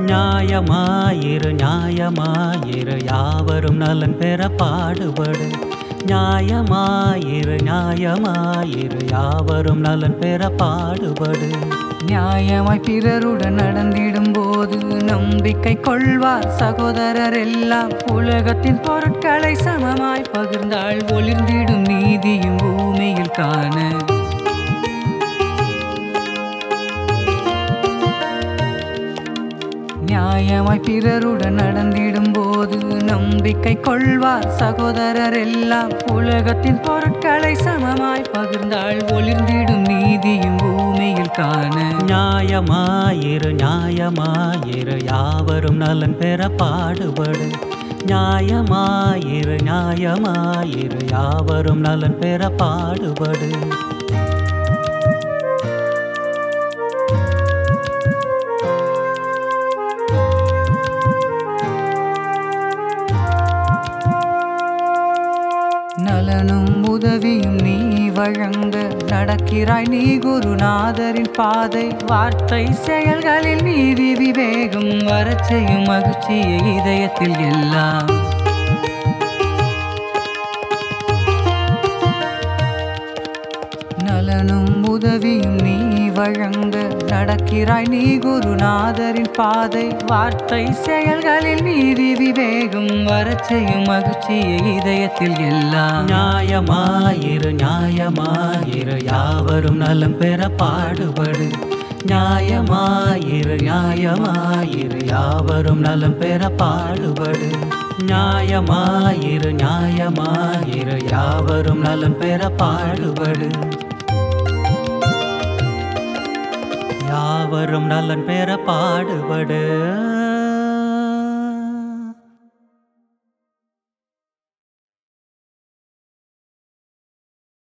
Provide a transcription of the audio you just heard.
நியாயமாயிரு நியாயமாயிரு யாவரும் நலன் பெற பாடுபடு நியாயமாயிரு நியாயமாயிரு யாவரும் நலன் பெற பாடுபடு நியாயமாய் பிறருடன் நடந்திடும் போது நம்பிக்கை கொள்வார் சகோதரர் எல்லாம் உலகத்தின் பொருட்களை சமமாய் பகிர்ந்தால் ஒளிர்ந்திடும் நீதியும் பூமியில் காண நியாயமாய் பிறருடன் நடந்திடும் போது நம்பிக்கை கொள்வார் சகோதரர் எல்லாம் உலகத்தின் பொருட்களை சமமாய் பகிர்ந்தால் ஒளிர்ந்திடும் நீதியும் பூமியில் காண நியாயமாயிரு நியாயமாயிரு யாவரும் நலன் பெற பாடுபடு நியாயமாயிரு நியாயமாயிரு யாவரும் நலன் பெற பாடுபடு நலனும் உதவியும் நீ வழங்க நடக்கிறாய் நீ குருநாதரின் பாதை வார்த்தை செயல்களில் நீதி விவேகம் வரச் செய்யும் மகிழ்ச்சியை இதயத்தில் எல்லாம் நலனும் உதவியும் நீ வழங்க நடக்கிறாய் நீ குருநாதரின் பாதை வார்த்தை செயல்களில் நீதி விவேகம் வரச் செய்யும் மகிழ்ச்சியை இதயத்தில் எல்லாம் நியாயமாயிரு நியாயமாயிரு யாவரும் நலம் பெற பாடுபடு நியாயமாயிரு நியாயமாயிரு யாவரும் நலம் பெற பாடுபடு நியாயமாயிரு நியாயமாயிரு யாவரும் நலம் பெற பாடுபடு யாவரும் நலன் பெற பாடுபடு